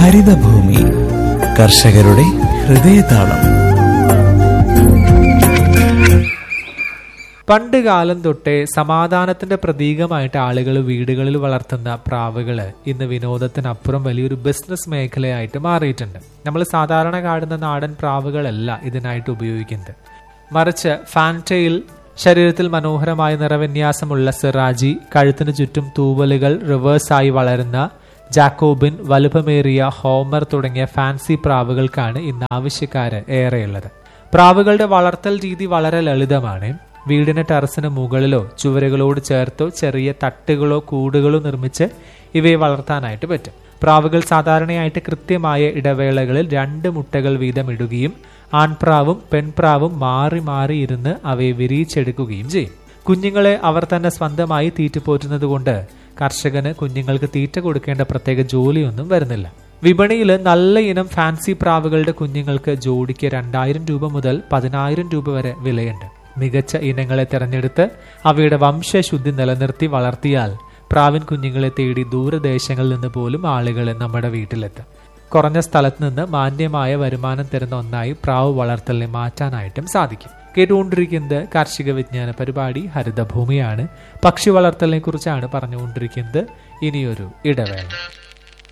ഹരിതഭൂമി കർഷകരുടെ ഹൃദയതാളം പണ്ട് കാലം തൊട്ടേ സമാധാനത്തിന്റെ പ്രതീകമായിട്ട് ആളുകൾ വീടുകളിൽ വളർത്തുന്ന പ്രാവുകള് ഇന്ന് വിനോദത്തിനപ്പുറം വലിയൊരു ബിസിനസ് മേഖലയായിട്ട് മാറിയിട്ടുണ്ട് നമ്മൾ സാധാരണ കാണുന്ന നാടൻ പ്രാവുകളല്ല ഇതിനായിട്ട് ഉപയോഗിക്കുന്നത് മറിച്ച് ഫാൻറ്റയിൽ ശരീരത്തിൽ മനോഹരമായ നിറവിന്യാസമുള്ള സിറാജി കഴുത്തിന് ചുറ്റും തൂവലുകൾ റിവേഴ്സായി വളരുന്ന ജാക്കോബിൻ വലുപ്പമേറിയ ഹോമർ തുടങ്ങിയ ഫാൻസി പ്രാവുകൾക്കാണ് ഇന്ന് ആവശ്യക്കാര് ഏറെയുള്ളത് പ്രാവുകളുടെ വളർത്തൽ രീതി വളരെ ലളിതമാണ് വീടിന് ടെറസിന് മുകളിലോ ചുവരുകളോട് ചേർത്തോ ചെറിയ തട്ടുകളോ കൂടുകളോ നിർമ്മിച്ച് ഇവയെ വളർത്താനായിട്ട് പറ്റും പ്രാവുകൾ സാധാരണയായിട്ട് കൃത്യമായ ഇടവേളകളിൽ രണ്ട് മുട്ടകൾ വീതം ഇടുകയും ആൺപ്രാവും പെൺപ്രാവും മാറി മാറി ഇരുന്ന് അവയെ വിരിയിച്ചെടുക്കുകയും ചെയ്യും കുഞ്ഞുങ്ങളെ അവർ തന്നെ സ്വന്തമായി തീറ്റുപോറ്റുന്നത് കൊണ്ട് കർഷകന് കുഞ്ഞുങ്ങൾക്ക് തീറ്റ കൊടുക്കേണ്ട പ്രത്യേക ജോലിയൊന്നും വരുന്നില്ല വിപണിയിൽ നല്ല ഇനം ഫാൻസി പ്രാവുകളുടെ കുഞ്ഞുങ്ങൾക്ക് ജോഡിക്ക് രണ്ടായിരം രൂപ മുതൽ പതിനായിരം രൂപ വരെ വിലയുണ്ട് മികച്ച ഇനങ്ങളെ തിരഞ്ഞെടുത്ത് അവയുടെ വംശശുദ്ധി നിലനിർത്തി വളർത്തിയാൽ പ്രാവിൻ കുഞ്ഞുങ്ങളെ തേടി ദൂരദേശങ്ങളിൽ നിന്ന് പോലും ആളുകൾ നമ്മുടെ വീട്ടിലെത്തും കുറഞ്ഞ സ്ഥലത്ത് നിന്ന് മാന്യമായ വരുമാനം തരുന്ന ഒന്നായി പ്രാവ് വളർത്തലിനെ മാറ്റാനായിട്ടും സാധിക്കും കേട്ടുകൊണ്ടിരിക്കുന്നത് കാർഷിക വിജ്ഞാന പരിപാടി ഹരിതഭൂമിയാണ് പക്ഷി വളർത്തലിനെ കുറിച്ചാണ് പറഞ്ഞുകൊണ്ടിരിക്കുന്നത് ഇനിയൊരു ഇടവേള